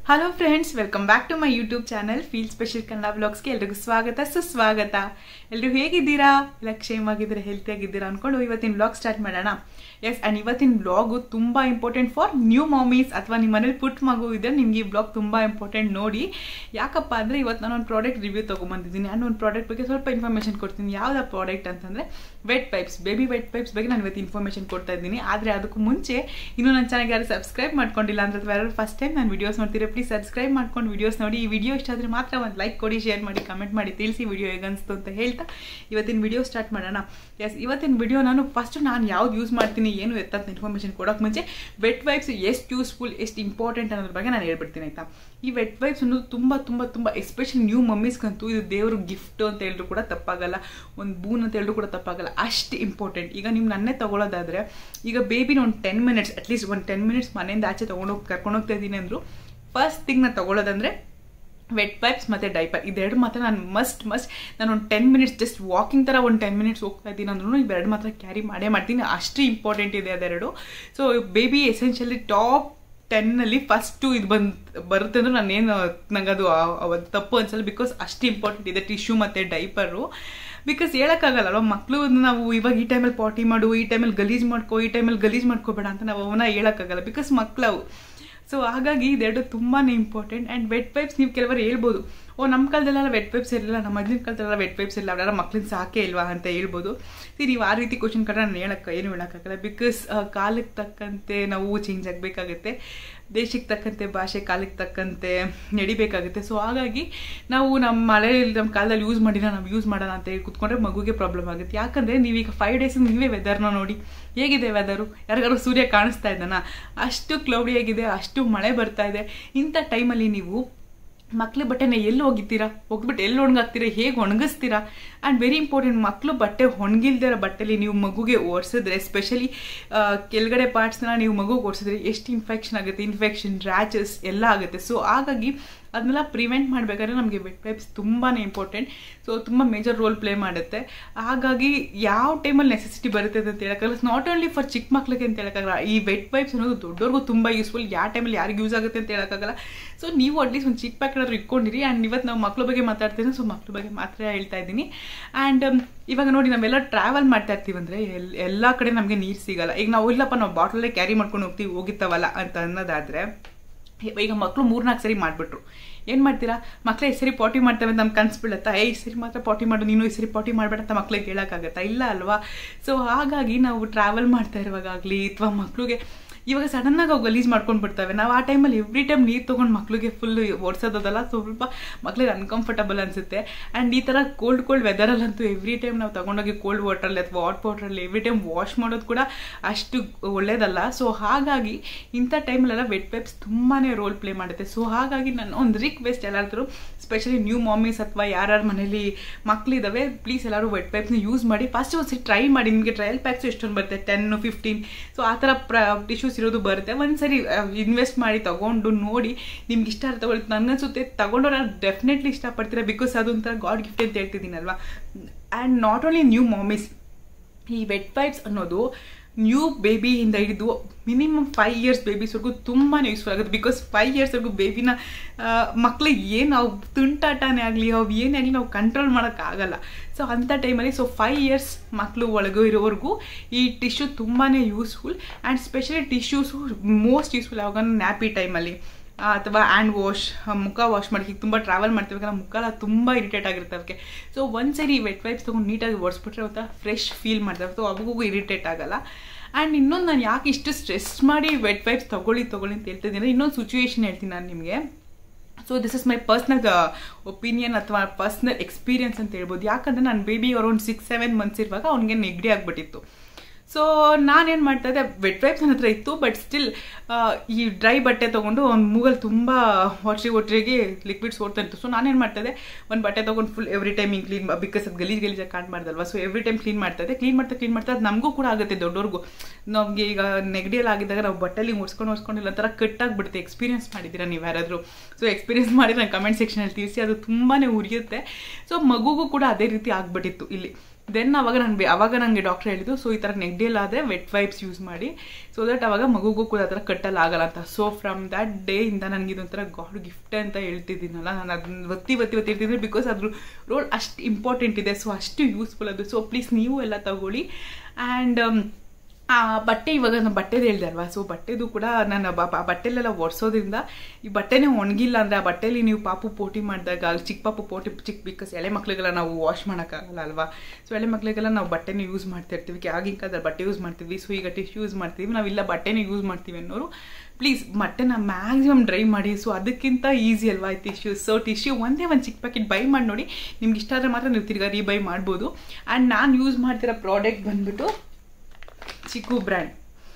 hello friends welcome back to my YouTube channel feel special Kannada ಬ್ಲಾಗ್ಸ್ಗೆ ಎಲ್ರಿಗೂ ಸ್ವಾಗತ ಸುಸ್ವಾಗತ ಎಲ್ಲರೂ ಹೇಗಿದ್ದೀರಾ ಇಲ್ಲ ಕ್ಷೇಮಾಗಿದ್ದೀರಾ ಹೆಲ್ತಿ ಆಗಿದ್ದೀರಾ ಅನ್ಕೊಂಡು ಇವತ್ತಿನ ಬ್ಲಾಗ್ ಸ್ಟಾರ್ಟ್ ಮಾಡೋಣ ಎಸ್ ಆ್ಯಂಡ್ ಇವತ್ತಿನ ಬ್ಲಾಗು ತುಂಬ ಇಂಪಾರ್ಟೆಂಟ್ ಫಾರ್ ನ್ಯೂ ಮಾಮೀಸ್ ಅಥವಾ ನಿಮ್ಮ ಮನೇಲಿ ಪುಟ್ ಮಗು ಇದ್ದರೆ ನಿಮ್ಗೆ ಈ ಬ್ಲಾಗ್ ತುಂಬ ಇಂಪಾರ್ಟೆಂಟ್ ನೋಡಿ ಯಾಕಪ್ಪ ಅಂದರೆ ಇವತ್ತು ನಾನು ಒಂದು ಪ್ರಾಡಕ್ಟ್ ರಿವ್ಯೂ ತೊಗೊಂಬಂದಿದ್ದೀನಿ ನಾನು ಒಂದು ಪ್ರಾಡಕ್ಟ್ ಬಗ್ಗೆ ಸ್ವಲ್ಪ ಇನ್ಫಾರ್ಮೇಷನ್ ಕೊಡ್ತೀನಿ ಯಾವ್ದು ಪ್ರಾಡಕ್ಟ್ ಅಂತಂದರೆ wet wipes baby wet wipes ಬಗ್ಗೆ ನಾನು ಇವತ್ತು ಇನ್ಫಾರ್ಮೇಷನ್ ಕೊಡ್ತಾ ಇದ್ದೀನಿ ಆದರೆ ಅದಕ್ಕೂ ಮುಂಚೆ ಇನ್ನೂ ನನ್ನ ಚಾನಲ್ಗೆ ಯಾರು ಸಬ್ಸ್ಕ್ರೈಬ್ ಮಾಡ್ಕೊಂಡಿಲ್ಲ ಅಂದ್ರೆ ಅಥವಾ ಯಾರು ಫಸ್ಟ್ ಟೈಮ್ ನಾನು ವೀಡಿಯೋಸ್ ನೋಡ್ತೀರಾ ಪ್ಲೀಸ್ ಸಬ್ಸ್ಕ್ರೈಬ್ ಮಾಡ್ಕೊಂಡು ವೀಡಿಯೋಸ್ ನೋಡಿ ಈ ವಿಡಿಯೋ ಇಷ್ಟ ಆದರೆ ಮಾತ್ರ ಒಂದು ಲೈಕ್ ಕೊಡಿ ಶೇರ್ ಮಾಡಿ ಕಮೆಂಟ್ ಮಾಡಿ ತಿಳಿಸಿ ವಿಡಿಯೋ ಹೇಗೆ ಅನಿಸ್ತು ಅಂತ ಹೇಳ್ತಾ ಇವತ್ತಿನ ವಿಡಿಯೋ ಸ್ಟಾರ್ಟ್ ಮಾಡೋಣ ಎಸ್ ಇವತ್ತಿನ ವಿಡಿಯೋ ನಾನು ಫಸ್ಟ್ ನಾನು ಯಾವ್ದು ಯೂಸ್ ಮಾಡ್ತೀನಿ ಏನು ಎತ್ತಂತ ಇನ್ಫಾರ್ಮೇಷನ್ ಕೊಡೋಕೆ ಮುಂಚೆ ವೆಟ್ ವೈಪ್ಸ್ ಎಷ್ಟು ಯೂಸ್ಫುಲ್ ಎಷ್ಟು ಇಂಪಾರ್ಟೆಂಟ್ ಅನ್ನೋದ್ರ ಬಗ್ಗೆ ನಾನು ಹೇಳ್ಬಿಡ್ತೀನಿ ಆಯ್ತಾ ಈ ವೆಟ್ ವೈಪ್ಸ್ ಅನ್ನೋದು ತುಂಬ ತುಂಬ ತುಂಬ ಎಸ್ಪೆಷಲಿ ನ್ಯೂ ಮಮ್ಮೀಸ್ಗಂತೂ ಇದು ದೇವ್ರ ಗಿಫ್ಟ್ ಅಂತ ಹೇಳಿದ್ರು ಕೂಡ ತಪ್ಪಾಗಲ್ಲ ಒಂದು ಬೂನ್ ಅಂತ ಹೇಳಿದ್ರು ಕೂಡ ತಪ್ಪಾಗಲ್ಲ ಅಷ್ಟು ಇಂಪಾರ್ಟೆಂಟ್ ಈಗ ನೀವು ನನ್ನೇ ತಗೊಳ್ಳೋದಾದ್ರೆ ಈಗ ಬೇಬಿನ ಒಂದು ಟೆನ್ ಮಿನಿಟ್ಸ್ ಅಟ್ಲೀಸ್ಟ್ ಒಂದು ಟೆನ್ ಮಿನಿಟ್ಸ್ ಮನೆಯಿಂದ ಆಚೆ ತೊಗೊಂಡೋಗಿ ಕರ್ಕೊಂಡೋಗ್ತಾ ಇದ್ದೀನಿ ಅಂದರು ಫಸ್ಟ್ ಥಿಂಗ್ ನಾನು ತಗೊಳ್ಳೋದಂದ್ರೆ ವೆಟ್ ಪೈಪ್ಸ್ ಮತ್ತು ಡೈಪರ್ ಇದೆರಡು ಮಾತ್ರ ನಾನು ಮಸ್ಟ್ ಮಸ್ಟ್ ನಾನು ಒಂದು ಟೆನ್ ಮಿನಿಟ್ಸ್ ಜಸ್ಟ್ ವಾಕಿಂಗ್ ಥರ ಒಂದು ಟೆನ್ ಮಿನಿಟ್ಸ್ ಹೋಗ್ತಾ ಇದ್ದೀನಿ ಅಂದ್ರೂ ಇವೆರಡು ಮಾತ್ರ ಕ್ಯಾರಿ ಮಾಡೇ ಮಾಡ್ತೀನಿ ಅಷ್ಟು ಇಂಪಾರ್ಟೆಂಟ್ ಇದೆ ಅದೆರಡು ಸೊ ಬೇಬಿ ಎಸೆನ್ಷಿಯಲಿ ಟಾಪ್ ಟೆನ್ನಲ್ಲಿ ಫಸ್ಟು ಇದು ಬಂದು ಬರುತ್ತೆ ಅಂದ್ರೆ ನಾನೇನು ನಂಗೆ ಅದು ಅವತ್ತು ತಪ್ಪು ಅನ್ಸಲ್ಲ ಬಿಕಾಸ್ ಅಷ್ಟು ಇಂಪಾರ್ಟೆಂಟ್ ಇದೆ ಟಿಶ್ಯೂ ಮತ್ತು ಡೈಪರು ಬಿಕಾಸ್ ಹೇಳೋಕ್ಕಾಗಲ್ಲ ಮಕ್ಕಳು ನಾವು ಇವಾಗ ಈ ಟೈಮಲ್ಲಿ ಪಾಟಿ ಮಾಡು ಈ ಟೈಮಲ್ಲಿ ಗಲೀಜು ಮಾಡ್ಕೋ ಈ ಟೈಮಲ್ಲಿ ಗಲೀಜು ಮಾಡ್ಕೋಬೇಡ ಅಂತ ನಾವು ಅವನ್ನ ಹೇಳೋಕ್ಕಾಗಲ್ಲ ಬಿಕಾಸ್ ಮಕ್ಕಳು ಸೊ ಹಾಗಾಗಿ ಇದೆರಡು ತುಂಬಾ ಇಂಪಾರ್ಟೆಂಟ್ ಆ್ಯಂಡ್ ವೆಟ್ ಪೈಪ್ಸ್ ನೀವು ಕೆಲವರು ಹೇಳ್ಬೋದು ಓ ನಮ್ಮ ಕಾಲದಲ್ಲೆಲ್ಲ ವೆಟ್ ಪೈಪ್ಸ್ ಇರಲಿಲ್ಲ ನಮ್ಮ ಅಜ್ಜಿನ ಕಾಲದಲ್ಲೆಲ್ಲ ವೆಟ್ ಪೈಪ್ಸ್ ಇಲ್ಲ ಅವರೆಲ್ಲ ಮಕ್ಳಿನ ಸಾಕೇ ಇಲ್ವಾ ಅಂತ ಹೇಳ್ಬೋದು ಸಿ ನೀವು ಆ ರೀತಿ ಕ್ವಶನ್ ಕಡೆ ನಾನು ಹೇಳಕ್ಕೆ ಏನು ಹೇಳೋಕ್ಕಾಗಲ್ಲ ಬಿಕಾಸ್ ಕಾಲಕ್ಕೆ ತಕ್ಕಂತೆ ನಾವು ಚೇಂಜ್ ಆಗಬೇಕಾಗತ್ತೆ ದೇಶಕ್ಕೆ ತಕ್ಕಂತೆ ಭಾಷೆ ಕಾಲಕ್ಕೆ ತಕ್ಕಂತೆ ನಡಿಬೇಕಾಗುತ್ತೆ ಸೊ ಹಾಗಾಗಿ ನಾವು ನಮ್ಮ ಮಳೆಯಲ್ಲಿ ನಮ್ಮ ಕಾಲದಲ್ಲಿ ಯೂಸ್ ಮಾಡಿಲ್ಲ ನಾವು ಯೂಸ್ ಮಾಡೋಣ ಅಂತ ಹೇಳಿ ಕುತ್ಕೊಂಡ್ರೆ ಮಗುಗೆ ಪ್ರಾಬ್ಲಮ್ ಆಗುತ್ತೆ ಯಾಕಂದರೆ ನೀವೀಗ ಫೈವ್ ಡೇಸ್ ನೀವೇ ವೆದರ್ನ ನೋಡಿ ಹೇಗಿದೆ ವೆದರು ಯಾರಿಗಾರು ಸೂರ್ಯ ಕಾಣಿಸ್ತಾ ಇದ್ದಾನ ಅಷ್ಟು ಕ್ಲೌಡಿ ಆಗಿದೆ ಅಷ್ಟು ಮಳೆ ಬರ್ತಾ ಇದೆ ಇಂಥ ಟೈಮಲ್ಲಿ ನೀವು ಮಕ್ಳ ಬಟ್ಟೆನ ಎಲ್ಲಿ ಒಗಿತೀರಾ ಒಗ್ಬಿಟ್ಟು ಎಲ್ಲಿ ಒಣಗಾಕ್ತೀರಾ ಹೇಗೆ ಒಣಗಿಸ್ತೀರಾ ಆ್ಯಂಡ್ ವೆರಿ ಇಂಪಾರ್ಟೆಂಟ್ ಮಕ್ಕಳು ಬಟ್ಟೆ ಒಣಗಿಲ್ದಿರೋ ಬಟ್ಟೆಲಿ ನೀವು ಮಗುಗೆ ಓಡಿಸಿದ್ರೆ ಎಸ್ಪೆಷಲಿ ಕೆಳಗಡೆ ಪಾರ್ಟ್ಸ್ನ ನೀವು ಮಗುಗೆ ಓಡಿಸಿದ್ರೆ ಎಷ್ಟು ಇನ್ಫೆಕ್ಷನ್ ಆಗುತ್ತೆ ಇನ್ಫೆಕ್ಷನ್ ರ್ಯಾಚಸ್ ಎಲ್ಲ ಆಗುತ್ತೆ ಸೊ ಹಾಗಾಗಿ ಅದನ್ನೆಲ್ಲ ಪ್ರಿವೆಂಟ್ ಮಾಡಬೇಕಾದ್ರೆ ನಮಗೆ ವೆಟ್ ಪೈಪ್ಸ್ ತುಂಬಾ ಇಂಪಾರ್ಟೆಂಟ್ ಸೊ ತುಂಬ ಮೇಜರ್ ರೋಲ್ ಪ್ಲೇ ಮಾಡುತ್ತೆ ಹಾಗಾಗಿ ಯಾವ ಟೈಮಲ್ಲಿ ನೆಸೆಸಿಟಿ ಬರುತ್ತೆ ಅಂತ ಹೇಳೋಕ್ಕಾಗಲ್ಲ ನಾಟ್ ಓನ್ಲಿ ಫಾರ್ ಚಿಕ್ಕ ಮಕ್ಳಿಗೆ ಅಂತ ಹೇಳೋಕ್ಕಾಗಲ್ಲ ಈ ವೆಟ್ ಪೈಪ್ಸ್ ಅನ್ನೋದು ದೊಡ್ಡವ್ರಿಗೂ ತುಂಬ ಯೂಸ್ಫುಲ್ ಯಾವ ಟೈಮಲ್ಲಿ ಯಾರಿಗೆ ಯೂಸ್ ಆಗುತ್ತೆ ಅಂತ ಹೇಳೋಕ್ಕಾಗಲ್ಲ ಸೊ ನೀವು ಅಟ್ಲೀಸ್ಟ್ ಒಂದು ಚಿಕ್ಕ ಪ್ಯಾಕೆಟ್ ಆದ್ರೂ ಇಟ್ಕೊಂಡಿರಿ ಆ್ಯಂಡ್ ಇವತ್ತು ನಾವು ಮಕ್ಳ ಬಗ್ಗೆ ಮಾತಾಡ್ತೀನಿ ಸೊ ಮಕ್ಳ ಬಗ್ಗೆ ಮಾತ್ರ ಹೇಳ್ತಾ ಇದ್ದೀನಿ ಆ್ಯಂಡ್ ಇವಾಗ ನೋಡಿ ನಾವೆಲ್ಲ ಟ್ರಾವೆಲ್ ಮಾಡ್ತಾ ಇರ್ತೀವಿ ಅಂದರೆ ಎಲ್ ಎಲ್ಲ ಕಡೆ ನಮಗೆ ನೀರು ಸಿಗಲ್ಲ ಈಗ ನಾವು ಇಲ್ಲಪ್ಪ ನಾವು ಬಾಟಲಲ್ಲೇ ಕ್ಯಾರಿ ಮಾಡ್ಕೊಂಡು ಹೋಗ್ತೀವಿ ಹೋಗಿತ್ತವಲ್ಲ ಅಂತ ಅನ್ನೋದಾದರೆ ಈಗ ಮಕ್ಕಳು ಮೂರ್ನಾಲ್ಕು ಸರಿ ಮಾಡಿಬಿಟ್ರು ಏನು ಮಾಡ್ತೀರಾ ಮಕ್ಕಳೇ ಈ ಸರಿ ಪಾಟಿ ಮಾಡ್ತೇವೆ ಅಂತ ನಮ್ಗೆ ಕನ್ಸು ಬೀಳುತ್ತಾ ಏ ಈ ಸರಿ ಮಾತ್ರ ಪಾಟಿ ಮಾಡು ನೀನು ಈ ಸರಿ ಪಾಟಿ ಮಾಡಬೇಡ ಅಂತ ಮಕ್ಳಿಗೆ ಹೇಳೋಕ್ಕಾಗತ್ತಾ ಇಲ್ಲ ಅಲ್ವಾ ಸೊ ಹಾಗಾಗಿ ನಾವು ಟ್ರಾವೆಲ್ ಮಾಡ್ತಾ ಇರುವಾಗಲಿ ಅಥವಾ ಮಕ್ಳಿಗೆ ಇವಾಗ ಸಡನ್ನಾಗಿ ಅವು ಗಲೀಜ್ ಮಾಡ್ಕೊಂಡು ಬಿಡ್ತವೆ ನಾವು ಆ ಟೈಮಲ್ಲಿ ಎವ್ರಿ ಟೈಮ್ ನೀರು ತೊಗೊಂಡು ಮಕ್ಳಿಗೆ ಫುಲ್ ಓಡಿಸೋದಲ್ಲ ಸ್ವಲ್ಪ ಮಕ್ಳಿಗೆ ಅನ್ಕಂಫರ್ಟಬಲ್ ಅನಿಸುತ್ತೆ ಆ್ಯಂಡ್ ಈ ಥರ ಕೋಲ್ಡ್ ಕೋಲ್ಡ್ ವೆದರಲ್ಲಂತೂ ಎವ್ರಿ ಟೈಮ್ ನಾವು ತೊಗೊಂಡೋಗಿ ಕೋಲ್ಡ್ ವಾಟ್ರಲ್ಲಿ ಅಥವಾ ಹಾಟ್ ವಾಟ್ರಲ್ಲಿ ಎವ್ರಿ ಟೈಮ್ ವಾಶ್ ಮಾಡೋದು ಕೂಡ ಅಷ್ಟು ಒಳ್ಳೇದಲ್ಲ ಸೊ ಹಾಗಾಗಿ ಇಂಥ ಟೈಮಲ್ಲೆಲ್ಲ ವೆಟ್ ಪೈಪ್ಸ್ ತುಂಬಾ ರೋಲ್ ಪ್ಲೇ ಮಾಡುತ್ತೆ ಸೊ ಹಾಗಾಗಿ ನಾನು ಒಂದು ರಿಕ್ವೆಸ್ಟ್ ಎಲ್ಲಾದರೂ ಸ್ಪೆಷಲಿ ನ್ಯೂ ಮಾಮೀಸ್ ಅಥವಾ ಯಾರ್ಯಾರ ಮನೇಲಿ ಮಕ್ಕಳಿದ್ದಾವೆ ಪ್ಲೀಸ್ ಎಲ್ಲರೂ ವೆಟ್ ಪೈಪ್ಸ್ನ ಯೂಸ್ ಮಾಡಿ ಫಸ್ಟ್ ಒಂದು ಸರಿ ಟ್ರೈ ಮಾಡಿ ನಿಮಗೆ ಟ್ರಯಲ್ ಪ್ಯಾಕ್ಸ್ ಎಷ್ಟೊಂದು ಬರುತ್ತೆ ಟೆನ್ ಫಿಫ್ಟೀನ್ ಸೊ ಆ ಥರ ಪ್ರ ಟಿಶ್ಯೂಸ್ ಇರೋದು ಬರುತ್ತೆ ಒಂದ್ಸರಿ ಇನ್ವೆಸ್ಟ್ ಮಾಡಿ ತಗೊಂಡು ನೋಡಿ ನಿಮ್ಗೆ ಇಷ್ಟ ತಗೊಳ್ಳಿ ನನಗನ್ಸುತ್ತೆ ತಗೊಂಡವ್ರು ಡೆಫಿನೆಟ್ಲಿ ಇಷ್ಟಪಡ್ತೀರಾ ಬಿಕಾಸ್ ಅದೊಂಥರ ಗಾಡ್ ಗಿಫ್ಟ್ ಅಂತ ಹೇಳ್ತಿದ್ದೀನಲ್ವಾ and not only new mommies ಈ ವೆಟ್ ಪೈಪ್ಸ್ ಅನ್ನೋದು ನ್ಯೂ ಬೇಬಿಯಿಂದ ಹಿಡಿದು ಮಿನಿಮಮ್ ಫೈವ್ ಇಯರ್ಸ್ ಬೇಬೀಸ್ವರೆಗೂ ತುಂಬಾ ಯೂಸ್ಫುಲ್ ಆಗುತ್ತೆ ಬಿಕಾಸ್ ಫೈವ್ ಇಯರ್ಸ್ವರೆಗೂ ಬೇಬಿನ ಮಕ್ಳಿಗೆ ಏನು ನಾವು ತುಂಟಾಟನೇ ಆಗಲಿ ಅವು ಏನೇ ಆಗಲಿ ನಾವು ಕಂಟ್ರೋಲ್ ಮಾಡೋಕ್ಕಾಗಲ್ಲ ಸೊ ಅಂಥ ಟೈಮಲ್ಲಿ ಸೊ ಫೈವ್ ಇಯರ್ಸ್ ಮಕ್ಕಳು ಒಳಗೆ ಇರೋವರೆಗೂ ಈ ಟಿಶ್ಯೂ ತುಂಬಾ useful and specially tissues most useful ಯಾವಾಗ ನ್ಯಾಪಿ ಟೈಮಲ್ಲಿ ಅಥವಾ ಹ್ಯಾಂಡ್ ವಾಶ್ ಮುಖ ವಾಶ್ ಮಾಡಿ ಈಗ ತುಂಬ ಟ್ರಾವೆಲ್ ಮಾಡ್ತೀವಿ ಮುಖ ಎಲ್ಲ ತುಂಬ ಇರಿಟೇಟ್ ಆಗಿರುತ್ತೆ ಅದಕ್ಕೆ ಸೊ ಒಂದ್ಸರಿ ವೆಟ್ ವೈಪ್ಸ್ ತೊಗೊಂಡು ನೀಟಾಗಿ ಒಡಿಸ್ಬಿಟ್ರೆ ಒಂಥರ ಫ್ರೆಶ್ ಫೀಲ್ ಮಾಡ್ತಾರೆ ಸೊ ಅವಾಗೂ ಇರಿಟೇಟ್ ಆಗಲ್ಲ ಆ್ಯಂಡ್ ಇನ್ನೊಂದು ನಾನು ಯಾಕೆ ಇಷ್ಟು ಸ್ಟ್ರೆಸ್ ಮಾಡಿ ವೆಟ್ ವೈಪ್ಸ್ ತೊಗೊಳ್ಳಿ ತೊಗೊಳ್ಳಿ ಅಂತ ಹೇಳ್ತಿದ್ದೀನಿ ಅಂದರೆ ಇನ್ನೊಂದು ಸಿಚುವೇಶನ್ ಹೇಳ್ತೀನಿ ನಾನು ನಿಮಗೆ so this is my personal opinion ಅಥವಾ ಪರ್ಸ್ನಲ್ ಎಕ್ಸ್ಪೀರಿಯನ್ಸ್ ಅಂತ ಹೇಳ್ಬೋದು ಯಾಕಂದರೆ ನನ್ನ baby around six seven months ಇರುವಾಗ ಅವ್ನಿಗೆ ನೆಗಡಿ ಆಗಿಬಿಟ್ಟಿತ್ತು ಸೊ ನಾನೇನು ಮಾಡ್ತಾ ಇದ್ದೆ ವೆಟ್ ವೈಪ್ಸ್ ನನ್ನ ಹತ್ರ ಇತ್ತು ಬಟ್ ಸ್ಟಿಲ್ ಈ ಡ್ರೈ ಬಟ್ಟೆ ತೊಗೊಂಡು ಒಂದು ಮೂಗಲ್ಲಿ ತುಂಬ ಹೊಟ್ರಿ ಹೊಟ್ರಿಗೆ ಲಿಕ್ವಿಡ್ಸ್ ಓಡ್ತಾ ಇತ್ತು ಸೊ ನಾನೇನು ಮಾಡ್ತಾಯಿದ್ದೆ ಒಂದು ಬಟ್ಟೆ ತೊಗೊಂಡು ಫುಲ್ ಎವ್ರಿ ಟೈಮ್ ಹಿಂಗೆ ಕ್ಲೀನ್ ಬಿಕಾಸ್ ಅದು ಗಲೀಜ್ ಗಲೀಜಾಗಿ ಕಾಣ್ಬಾರ್ದಲ್ವ ಸೊ ಎವ್ರಿ ಟೈಮ್ ಕ್ಲೀನ್ ಮಾಡ್ತಾ ಇದ್ದೆ ಕ್ಲೀನ್ ಮಾಡ್ತಾ ಕ್ಲೀನ್ ಮಾಡ್ತಾ ಅದು ನಮಗೂ ಕೂಡ ಆಗುತ್ತೆ ದೊಡ್ಡವ್ರಿಗೂ ನಮಗೆ ಈಗ ನೆಗಡಿಯಲ್ಲಿ ಆಗಿದ್ದಾಗ ನಾವು ಬಟ್ಟೆಲಿ ಒರ್ಸ್ಕೊಂಡು ಒರ್ಸ್ಕೊಂಡಿಲ್ಲ ಥರ ಕಟ್ಟಾಗ್ಬಿಡುತ್ತೆ ಎಕ್ಸ್ಪೀರಿಯನ್ಸ್ ಮಾಡಿದ್ದೀರಾ ನೀವು ಯಾರಾದರೂ ಸೊ ಎಕ್ಸ್ಪೀರಿಯನ್ಸ್ ಮಾಡಿ ನಾನು ಕಮೆಂಟ್ ಸೆಕ್ಷನಲ್ಲಿ ತಿಳಿಸಿ ಅದು ತುಂಬಾ ಉರಿಯುತ್ತೆ ಸೊ ಮಗುಗೂ ಕೂಡ ಅದೇ ರೀತಿ ಆಗ್ಬಿಟ್ಟಿತ್ತು ಇಲ್ಲಿ ದೆನ್ ಅವಾಗ ನಾನು ಅವಾಗ ನನಗೆ ಡಾಕ್ಟರ್ ಹೇಳಿದ್ದು ಸೊ ಈ ಥರ ನೆಗ್ಡಿಯಲ್ಲಿ ಆದರೆ ವೆಟ್ ವೈಪ್ಸ್ ಯೂಸ್ ಮಾಡಿ ಸೊ ದಟ್ ಅವಾಗ ಮಗುಗೂ ಕೂಡ ಆ ಥರ ಕಟ್ಟಲ್ಲಿ ಆಗಲ್ಲ ಅಂತ ಸೊ ಫ್ರಮ್ ದ್ಯಾಟ್ ಡೇ ಇಂದ ನನಗೆ ಇದೊಂಥರ ಗಾಡ್ ಗಿಫ್ಟ್ ಅಂತ ಹೇಳ್ತಿದ್ದೀನಲ್ಲ ನಾನು ಅದನ್ನ ಒತ್ತಿ ಒತ್ತಿ ಒತ್ತಿ ಹೇಳ್ತಿದ್ದೀನಿ ಬಿಕಾಸ್ ಅದ್ರ ರೋಲ್ ಅಷ್ಟು ಇಂಪಾರ್ಟೆಂಟ್ ಇದೆ ಸೊ ಅಷ್ಟು ಯೂಸ್ಫುಲ್ ಅದು ಸೊ ಪ್ಲೀಸ್ ನೀವು ಎಲ್ಲ ತಗೊಳ್ಳಿ ಆ್ಯಂಡ್ ಆ ಬಟ್ಟೆ ಇವಾಗ ನಾನು ಬಟ್ಟೆದು ಹೇಳಿದೆ ಅಲ್ವಾ ಸೊ ಬಟ್ಟೆದು ಕೂಡ ನಾನು ಬಟ್ಟೆಲೆಲ್ಲ ಒರೆಸೋದ್ರಿಂದ ಈ ಬಟ್ಟೆನೇ ಒಣಗಿಲ್ಲ ಅಂದರೆ ಆ ಬಟ್ಟೆಲಿ ನೀವು ಪಾಪು ಪೋಟಿ ಮಾಡಿದಾಗ ಚಿಕ್ಕ ಪಾಪು ಪೋಟಿ ಚಿಕ್ಕ ಬಿಕಾಸ್ ಎಳೆ ಮಕ್ಳಿಗೆಲ್ಲ ನಾವು ವಾಶ್ ಮಾಡೋಕ್ಕಾಗಲ್ಲ ಅಲ್ವಾ ಸೊ ಎಳೆ ಮಕ್ಳಿಗೆಲ್ಲ ನಾವು ಬಟ್ಟೆನ ಯೂಸ್ ಮಾಡ್ತಾ ಇರ್ತೀವಿ ಆಗಿನ ಕಾಲದಲ್ಲಿ ಬಟ್ಟೆ ಯೂಸ್ ಮಾಡ್ತೀವಿ ಸೊ ಈಗ ಟಿಶ್ಯೂ ಯೂಸ್ ಮಾಡ್ತೀವಿ ನಾವಿಲ್ಲ ಬಟ್ಟೆನೇ ಯೂಸ್ ಮಾಡ್ತೀವಿ ಅನ್ನೋರು ಪ್ಲೀಸ್ ಬಟ್ಟೆನ ಮ್ಯಾಕ್ಸಿಮಮ್ ಡ್ರೈ ಮಾಡಿ ಸೊ ಅದಕ್ಕಿಂತ ಈಸಿ ಅಲ್ವಾ ಈ ಟಿಶ್ಯೂ ಸೊ ಟಿಶ್ಯೂ ಒಂದೇ ಒಂದು ಚಿಕ್ಕ ಪ್ಯಾಕೆಟ್ ಬೈ ಮಾಡಿ ನೋಡಿ ನಿಮ್ಗೆ ಇಷ್ಟ ಆದರೆ ಮಾತ್ರ ನೀವು ತಿರ್ಗಾ ರೀಬೈ ಮಾಡ್ಬೋದು ಆ್ಯಂಡ್ ನಾನು ಯೂಸ್ ಮಾಡ್ತಿರೋ ಪ್ರಾಡಕ್ಟ್ ಬಂದ್ಬಿಟ್ಟು Chicco brand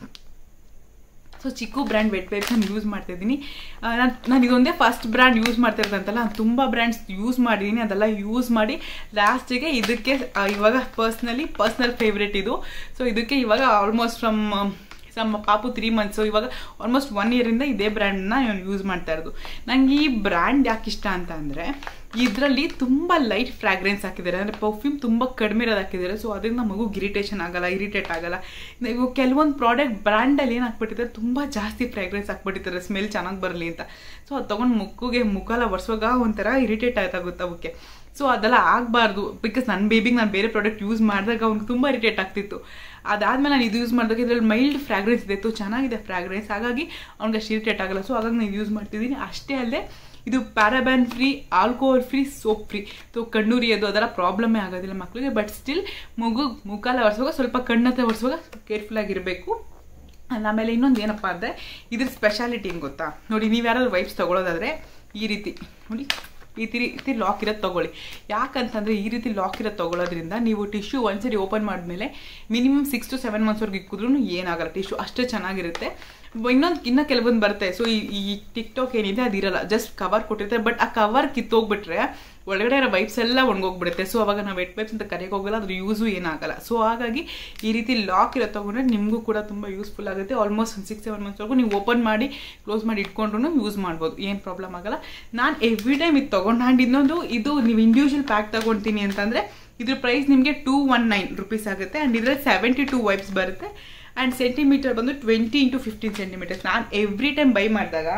so Chicco brand wet wipes ನಾನು ಯೂಸ್ ಮಾಡ್ತಾ ಇದ್ದೀನಿ ನಾನು ನಾನು ಇದೊಂದೇ ಫಸ್ಟ್ ಬ್ರ್ಯಾಂಡ್ ಯೂಸ್ ಮಾಡ್ತಾ ಇರೋದಂತಲ್ಲ ನಾನು ತುಂಬ ಬ್ರ್ಯಾಂಡ್ಸ್ ಯೂಸ್ ಮಾಡಿದ್ದೀನಿ ಅದೆಲ್ಲ ಯೂಸ್ ಮಾಡಿ ಲಾಸ್ಟಿಗೆ ಇದಕ್ಕೆ ಇವಾಗ ಪರ್ಸ್ನಲಿ ಪರ್ಸ್ನಲ್ ಫೇವ್ರೇಟ್ ಇದು ಸೊ ಇದಕ್ಕೆ ಇವಾಗ ಆಲ್ಮೋಸ್ಟ್ ಫ್ರಮ್ ನಮ್ಮ ಪಾಪು ತ್ರೀ ಮಂತ್ಸು ಇವಾಗ ಆಲ್ಮೋಸ್ಟ್ ಒನ್ ಇಯರಿಂದ ಇದೇ ಬ್ರ್ಯಾಂಡ್ನ ನಾನು ಯೂಸ್ ಮಾಡ್ತಾ ಇರೋದು ನಂಗೆ ಈ ಬ್ರ್ಯಾಂಡ್ ಯಾಕೆ ಇಷ್ಟ ಅಂತ ಅಂದರೆ ಇದರಲ್ಲಿ ತುಂಬ ಲೈಟ್ ಫ್ರಾಗ್ರೆನ್ಸ್ ಹಾಕಿದ್ದಾರೆ ಅಂದರೆ ಪರ್ಫ್ಯೂಮ್ ತುಂಬ ಕಡಿಮೆ ಇರೋದು ಹಾಕಿದ್ದಾರೆ ಸೊ ಅದರಿಂದ ಮಗುಗೆ ಇರಿಟೇಷನ್ ಆಗಲ್ಲ ಇರಿಟೇಟ್ ಆಗಲ್ಲ ಇವಾಗ ಕೆಲವೊಂದು ಪ್ರಾಡಕ್ಟ್ ಬ್ರ್ಯಾಂಡಲ್ಲಿ ಏನು ಹಾಕ್ಬಿಟ್ಟಿದ್ದಾರೆ ತುಂಬ ಜಾಸ್ತಿ ಫ್ರಾಗ್ರೆನ್ಸ್ ಹಾಕ್ಬಿಟ್ಟಿದ್ದಾರೆ ಸ್ಮೆಲ್ ಚೆನ್ನಾಗಿ ಬರಲಿ ಅಂತ ಸೊ ಅದು ತೊಗೊಂಡು ಮುಕ್ಕಿಗೆ ಮುಖಲ್ಲ ಒರೆಸುವಾಗ ಒಂಥರ ಇರಿಟೇಟ್ ಆಯ್ತಾಗುತ್ತೆ ಅವಕ್ಕೆ ಸೊ ಅದೆಲ್ಲ ಆಗಬಾರ್ದು ಬಿಕಾಸ್ ನನ್ನ ಬೇಬಿಗೆ ನಾನು ಬೇರೆ ಪ್ರಾಡಕ್ಟ್ ಯೂಸ್ ಮಾಡಿದಾಗ ಅವ್ನಿಗೆ ತುಂಬ ಇರಿಟೇಟ್ ಆಗ್ತಿತ್ತು ಅದಾದಮೇಲೆ ನಾನು ಇದು ಯೂಸ್ ಮಾಡಿದಾಗ ಇದರಲ್ಲಿ ಮೈಲ್ಡ್ ಫ್ರಾಗ್ರೆನ್ಸ್ ಇದೆ ಸೊ ಚೆನ್ನಾಗಿದೆ ಫ್ರಾಗ್ರೆನ್ಸ್ ಹಾಗಾಗಿ ಅವ್ನಿಗೆ ಅಷ್ಟು ಇರಿಟೇಟ್ ಆಗಲ್ಲ ಸೊ ಹಾಗಾಗಿ ನಾನು ಯೂಸ್ ಮಾಡ್ತಿದ್ದೀನಿ ಅಷ್ಟೇ ಅಲ್ಲದೆ ಇದು paraben free alcohol free soap free so ಕಣ್ಣುರಿ ಅದು ಅದೆಲ್ಲ ಪ್ರಾಬ್ಲಮ್ಮೇ ಆಗೋದಿಲ್ಲ ಮಕ್ಕಳಿಗೆ ಬಟ್ ಸ್ಟಿಲ್ ಮಗು ಮುಖಾಲ ಒರೆಸುವಾಗ ಸ್ವಲ್ಪ ಕಣ್ಣತ್ರ ಒರೆಸುವಾಗ ಕೇರ್ಫುಲ್ ಆಗಿರಬೇಕು ಆಮೇಲೆ ಇನ್ನೊಂದು ಏನಪ್ಪ ಅಂದರೆ ಇದ್ರ ಸ್ಪೆಷಾಲಿಟಿ ಹೆಂಗೆ ಗೊತ್ತಾ ನೋಡಿ ನೀವು ಯಾರಾದ್ರು ವೈಪ್ಸ್ ತೊಗೊಳೋದಾದರೆ ಈ ರೀತಿ ನೋಡಿ ಈ ರೀತಿ ಲಾಕ್ ಇರೋದು ತೊಗೊಳ್ಳಿ ಯಾಕಂತಂದರೆ ಈ ರೀತಿ ಲಾಕ್ ಇರೋದು ತೊಗೊಳೋದ್ರಿಂದ ನೀವು ಟಿಶ್ಯೂ ಒಂದ್ಸರಿ ಓಪನ್ ಮಾಡಿದ್ಮೇಲೆ ಮಿನಿಮಮ್ ಸಿಕ್ಸ್ ಟು ಸೆವೆನ್ ಮಂತ್ಸ್ವರೆಗೆ ಇಕ್ಕಿದ್ರೂ ಏನಾಗಲ್ಲ ಟಿಶ್ಯೂ ಅಷ್ಟೇ ಚೆನ್ನಾಗಿರುತ್ತೆ ಇನ್ನೊಂದು ಇನ್ನೂ ಕೆಲವೊಂದು ಬರುತ್ತೆ ಸೊ ಈ ಈ ಟಿಕ್ ಟಾಕ್ ಏನಿದೆ ಅದಿರಲ್ಲ ಜಸ್ಟ್ ಕವರ್ ಕೊಟ್ಟಿರ್ತಾರೆ ಬಟ್ ಆ ಕವರ್ ಕಿತ್ತೋಗ್ಬಿಟ್ರೆ ಒಳಗಡೆ ಇರೋ ವೈಪ್ಸ್ ಎಲ್ಲ ಒಣಗೋಗ್ಬಿಡುತ್ತೆ ಸೊ ಅವಾಗ ನಾವು ವೆಟ್ ವೈಪ್ಸ್ ಅಂತ ಕರೆಯೋಕೆ ಹೋಗಲ್ಲ ಅದ್ರ ಯೂಸು ಏನಾಗಲ್ಲ ಸೊ ಹಾಗಾಗಿ ಈ ರೀತಿ ಲಾಕ್ ಇರೋ ತೊಗೊಂಡ್ರೆ ನಿಮಗೂ ಕೂಡ ತುಂಬ ಯೂಸ್ಫುಲ್ ಆಗುತ್ತೆ ಆಲ್ಮೋಸ್ಟ್ ಒಂದು ಸಿಕ್ಸ್ ಸೆವೆನ್ ಮಂತ್ಸ್ವರೆಗೂ ನೀವು ಓಪನ್ ಮಾಡಿ ಕ್ಲೋಸ್ ಮಾಡಿ ಇಟ್ಕೊಂಡ್ರು ಯೂಸ್ ಮಾಡ್ಬೋದು ಏನು ಪ್ರಾಬ್ಲಮ್ ಆಗಲ್ಲ ನಾನು ಎವ್ರಿ ಟೈಮ್ ಇದು ತೊಗೊಂಡು ಆ್ಯಂಡ್ ಇನ್ನೊಂದು ಇದು ನೀವು ಇಂಡಿವಿಜುವಲ್ ಪ್ಯಾಕ್ ತೊಗೊಳ್ತೀನಿ ಅಂತಂದರೆ ಇದ್ರ ಪ್ರೈಸ್ ನಿಮಗೆ ಟೂ ಒನ್ ನೈನ್ ರುಪೀಸ್ ಆಗುತ್ತೆ ಆ್ಯಂಡ್ ಇದರಲ್ಲಿ ಸೆವೆಂಟಿ ಟೂ ವೈಪ್ಸ್ ಬರುತ್ತೆ ಆ್ಯಂಡ್ ಸೆಂಟಿಮೀಟರ್ ಬಂದು ಟ್ವೆಂಟಿ ಇಂಟು ಫಿಫ್ಟೀನ್ ಸೆಂಟಿಮೀಟರ್ಸ್ ನಾನು ಎವ್ರಿ ಟೈಮ್ ಬೈ ಮಾಡಿದಾಗ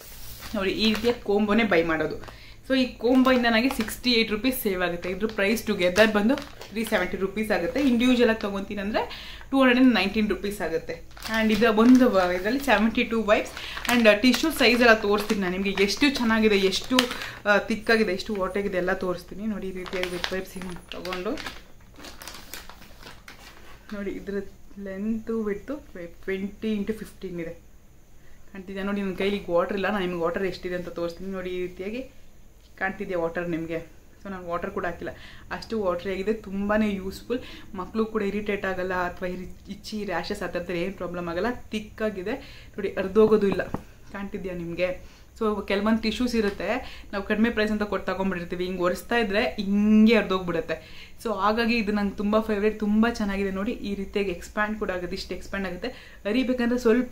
ನೋಡಿ ಈ ರೀತಿಯ ಕೋಂಬೋನೇ ಬೈ ಮಾಡೋದು ಸೊ ಈ ಕೋಂಬೈಂದ ನನಗೆ ಸಿಕ್ಸ್ಟಿ ಏಯ್ಟ್ ರುಪೀಸ್ ಸೇವ್ ಆಗುತ್ತೆ ಇದ್ರ ಪ್ರೈಸ್ ಟುಗೆದರ್ ಬಂದು ತ್ರೀ ಸೆವೆಂಟಿ ರುಪೀಸ್ ಆಗುತ್ತೆ ಇಂಡಿವಿಜುವಲಾಗಿ ತೊಗೊತೀನಿ ಅಂದರೆ two hundred and nineteen rupees ಆಗುತ್ತೆ ಆ್ಯಂಡ್ ಇದು ಒಂದು ಇದರಲ್ಲಿ seventy two wipes and tissue size ಎಲ್ಲ ತೋರಿಸ್ತೀನಿ ನಾನು ನಿಮಗೆ ಎಷ್ಟು ಚೆನ್ನಾಗಿದೆ ಎಷ್ಟು ತಿಕ್ಕಾಗಿದೆ ಎಷ್ಟು ವಾಟಾಗಿದೆ ಎಲ್ಲ ತೋರಿಸ್ತೀನಿ ನೋಡಿ ಈ ರೀತಿಯಾಗಿ ವಿತ್ ವೈಪ್ಸ್ ಹಿಂಗೆ ತೊಗೊಂಡು ನೋಡಿ ಇದ್ರ ಲೆಂತು ಬಿಟ್ಟು ಟ್ವೆಂಟಿ ಇಂಟು ಫಿಫ್ಟೀನ್ ಇದೆ ಕಾಣ್ತಿದ್ಯಾ ನೋಡಿ ನನ್ನ ಕೈಲಿ ವಾಟರ್ ಇಲ್ಲ ನಾನು ನಿಮ್ಗೆ ವಾಟರ್ ಎಷ್ಟಿದೆ ಅಂತ ತೋರಿಸ್ತೀನಿ ನೋಡಿ ಈ ರೀತಿಯಾಗಿ ಕಾಣ್ತಿದೆಯಾ ವಾಟರ್ ನಿಮಗೆ ಸೊ ನಾನು ವಾಟರ್ ಕೂಡ ಹಾಕಿಲ್ಲ ಅಷ್ಟು ವಾಟ್ರಿ ಆಗಿದೆ ತುಂಬಾ ಯೂಸ್ಫುಲ್ ಮಕ್ಕಳು ಕೂಡ ಇರಿಟೇಟ್ ಆಗಲ್ಲ ಅಥವಾ ಇಚ್ಚಿ ರ್ಯಾಷಸ್ ಆ ಥರದ್ದು ಏನು ಪ್ರಾಬ್ಲಮ್ ಆಗಲ್ಲ ತಿಕ್ಕಾಗಿದೆ ನೋಡಿ ಅರ್ಧೋಗೋದು ಇಲ್ಲ ಕಾಣ್ತಿದ್ಯಾ ನಿಮಗೆ ಸೊ ಕೆಲವೊಂದು ಟಿಶ್ಯೂಸ್ ಇರುತ್ತೆ ನಾವು ಕಡಿಮೆ ಪ್ರೈಸ್ ಅಂತ ಕೊಟ್ಟು ತಗೊಂಡ್ಬಿಟ್ಟಿರ್ತೀವಿ ಹಿಂಗೆ ಒರೆಸ್ತಾ ಇದ್ರೆ ಹಿಂಗೆ ಅರ್ಧೋಗ್ಬಿಡುತ್ತೆ ಸೊ ಹಾಗಾಗಿ ಇದು ನಂಗೆ ತುಂಬ ಫೇವ್ರೇಟ್ ತುಂಬ ಚೆನ್ನಾಗಿದೆ ನೋಡಿ ಈ ರೀತಿಯಾಗಿ ಎಕ್ಸ್ಪ್ಯಾಂಡ್ ಕೂಡ ಆಗುತ್ತೆ ಇಷ್ಟು ಎಕ್ಸ್ಪ್ಯಾಂಡ್ ಆಗುತ್ತೆ ಅರಿಬೇಕಂದ್ರೆ ಸ್ವಲ್ಪ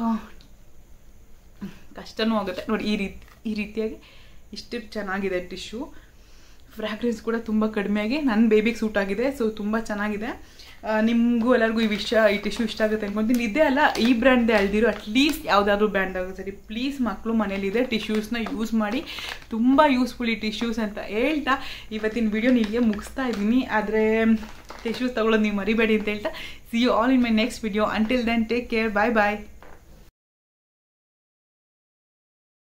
ಕಷ್ಟನೂ ಆಗುತ್ತೆ ನೋಡಿ ಈ ರೀತಿ ಈ ರೀತಿಯಾಗಿ ಇಷ್ಟು ಚೆನ್ನಾಗಿದೆ ಟಿಶ್ಯೂ ಫ್ರಾಗ್ರೆನ್ಸ್ ಕೂಡ ತುಂಬ ಕಡಿಮೆಯಾಗಿ ನನ್ನ ಬೇಬಿಗೆ ಸೂಟ್ ಆಗಿದೆ ಸೊ ತುಂಬ ಚೆನ್ನಾಗಿದೆ ನಿಮಗೂ ಎಲ್ಲರಿಗೂ ಈ ವಿಷಯ ಈ ಟಿಶ್ಯೂ ಇಷ್ಟ ಆಗುತ್ತೆ ಅನ್ಕೊಂತೀನಿ ಇದೇ ಅಲ್ಲ ಈ ಬ್ರ್ಯಾಂಡ್ದೇ ಅಲ್ದಿರೋ ಅಟ್ಲೀಸ್ಟ್ ಯಾವುದಾದ್ರೂ ಬ್ರ್ಯಾಂಡ್ ಆಗುತ್ತೆ ಸರಿ ಪ್ಲೀಸ್ ಮಕ್ಕಳು ಮನೇಲಿದೆ ಟಿಶ್ಯೂಸ್ನ ಯೂಸ್ ಮಾಡಿ ತುಂಬ ಯೂಸ್ಫುಲ್ ಈ ಟಿಶ್ಯೂಸ್ ಅಂತ ಹೇಳ್ತಾ ಇವತ್ತಿನ ವಿಡಿಯೋ ನಿಮಗೆ ಮುಗಿಸ್ತಾ ಇದ್ದೀನಿ ಆದರೆ ಟಿಶ್ಯೂಸ್ ತಗೊಳ್ಳೋದು ನೀವು ಮರಿಬೇಡಿ ಅಂತ ಹೇಳ್ತಾ see you all in my next video until then take care bye bye